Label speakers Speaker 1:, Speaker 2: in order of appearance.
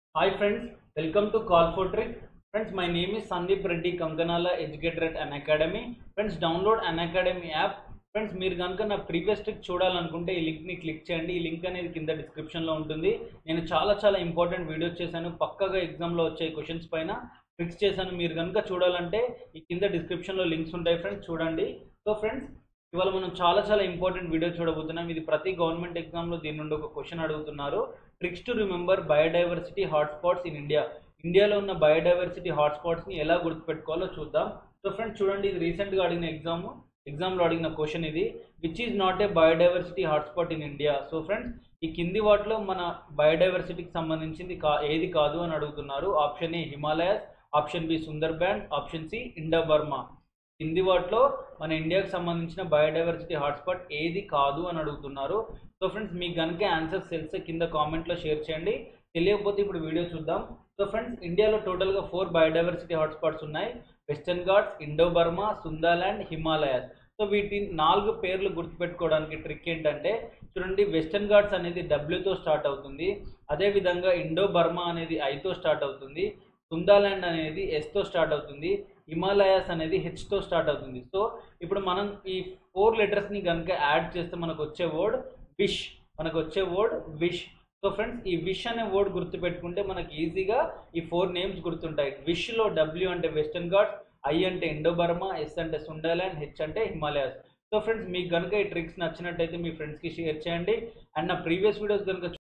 Speaker 1: Hi friends, welcome to Call for Trick. Friends, my name is Sandeep Reddy Kankanala, educator at An Academy. Friends, download An Academy app. Friends మీరు కనుక నా previous trick చూడాలనుకుంటే ఈ లింక్ని click చేయండి ఈ link అనేది కింద డిస్క్రిప్షన్లో ఉంటుంది నేను చాలా చాలా ఇంపార్టెంట్ వీడియోస్ చేశాను పక్కగా ఎగ్జామ్లో వచ్చే క్వశ్చన్స్ పైన ట్రిక్స్ చేశాను మీరు కనుక చూడాలంటే ఈ కింద డిస్క్రిప్షన్లో లింక్స్ ఉంటాయి ఫ్రెండ్స్ చూడండి సో ఫ్రెండ్స్ ఇవాళ మనం చాలా చాలా ఇంపార్టెంట్ వీడియో చూడబోతున్నాం ఇది ప్రతి గవర్నమెంట్ ఎగ్జామ్లో దీని నుండి ఒక క్వశ్చన్ అడుగుతున్నారు tricks to remember biodiversity hotspots in India ఇండియాలో ఉన్న బయోడైవర్సిటీ హాట్స్పాట్స్ని ఎలా గుర్తుపెట్టుకోవాలో చూద్దాం సో ఫ్రెండ్స్ చూడండి ఇది రీసెంట్గా అడిగిన ఎగ్జామ్ ఎగ్జామ్లో అడిగిన క్వశ్చన్ ఇది which is not a biodiversity hotspot in India so friends ఈ కింది వాటిలో మన బయోడైవర్సిటీకి సంబంధించింది కా ఏది కాదు అని అడుగుతున్నారు option A Himalayas option B Sundarbans option C Indo Burma కింది వాటిలో మన ఇండియాకి సంబంధించిన బయోడైవర్సిటీ హాట్స్పాట్ ఏది కాదు అని అడుగుతున్నారు సో ఫ్రెండ్స్ మీకు కనుక ఆన్సర్స్ తెలిస్తే కింద కామెంట్లో షేర్ చేయండి తెలియకపోతే ఇప్పుడు వీడియో చూద్దాం సో ఫ్రెండ్స్ ఇండియాలో టోటల్గా ఫోర్ బయోడైవర్సిటీ హాట్స్పాట్స్ ఉన్నాయి Western Ghats Indo Burma Sundaland Himalayas so వీటి నాలుగు పేర్లు గుర్తుపెట్టుకోవడానికి ట్రిక్ ఏంటంటే చూడండి వెస్టర్న్ ఘాట్స్ అనేది డబ్ల్యూతో స్టార్ట్ అవుతుంది అదేవిధంగా ఇండో బర్మా అనేది ఐతో స్టార్ట్ అవుతుంది సుందాలాండ్ అనేది ఎస్తో స్టార్ట్ అవుతుంది హిమాలయాస్ అనేది హెచ్తో స్టార్ట్ అవుతుంది సో ఇప్పుడు మనం ఈ ఫోర్ లెటర్స్ని కనుక యాడ్ చేస్తే మనకు వచ్చే వర్డ్ విష్ మనకు వచ్చే వర్డ్ విష్ సో ఫ్రెండ్స్ ఈ విష్ అనే వర్డ్ గుర్తుపెట్టుకుంటే మనకి ఈజీగా ఈ ఫోర్ నేమ్స్ గుర్తుంటాయి విష్లో డబ్ల్యూ అంటే వెస్టర్న్ ఘాట్స్ ఐ అంటే ఇండో బర్మా ఎస్ అంటే సుండర్లాండ్ హెచ్ అంటే హిమాలయాస్ సో ఫ్రెండ్స్ మీకు కనుక ఈ ట్రిక్స్ నచ్చినట్టయితే మీ ఫ్రెండ్స్కి షేర్ చేయండి అండ్ నా ప్రీవియస్ వీడియోస్ కనుక